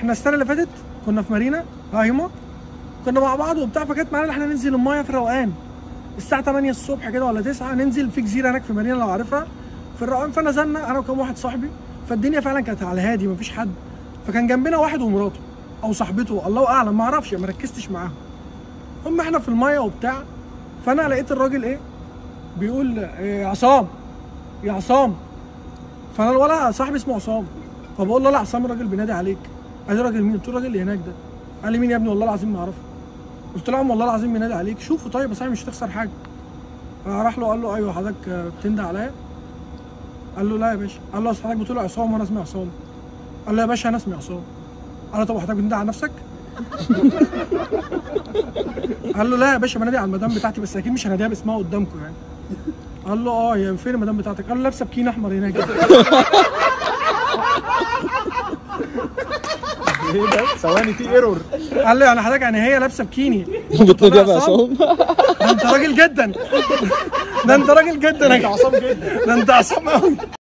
احنا السنه اللي فاتت كنا في مارينا هايما كنا مع بعض وبتاع فكانت معانا ان احنا ننزل المايه في الروقان الساعه 8 الصبح كده ولا 9 ننزل في جزيره هناك في مارينا لو عارفها في الروقان فنزلنا انا وكم واحد صاحبي فالدنيا فعلا كانت على هادي مفيش حد فكان جنبنا واحد ومراته او صاحبته الله اعلم ما اعرفش ما ركزتش معاهم هم احنا في المايه وبتاع فانا لقيت الراجل ايه بيقول إيه يا عصام يا عصام فانا الولد صاحبي اسمه عصام فبقول له لا عصام الراجل بينادي عليك قال لي راجل مين؟ قلت له الراجل اللي هناك ده قال لي مين يا ابني والله العظيم ما اعرفه قلت له يا عم والله العظيم بينادي عليك شوفه طيب بس مش هتخسر حاجه راح له قال له ايوه حضرتك آه، بتندى عليا قال له لا يا باشا قال له اصل حضرتك بتقول عصام وانا اسمي عصام قال له يا باشا انا اسمي عصام قال له طب حضرتك بتندى على نفسك قال له لا يا باشا بنادي على المدام بتاعتي بس اكيد مش هناديها باسمها قدامكم يعني قال له اه هي فين المدام بتاعتك قال له لابسه بكين احمر هناك ايه ده ثواني في ايرور قال له يعني حضرتك يعني هي لابسه بكيني بتنادي يا يا عصام ده انت راجل جدا ده انت راجل جدا يا انت عصام جدا ده انت عصام قوي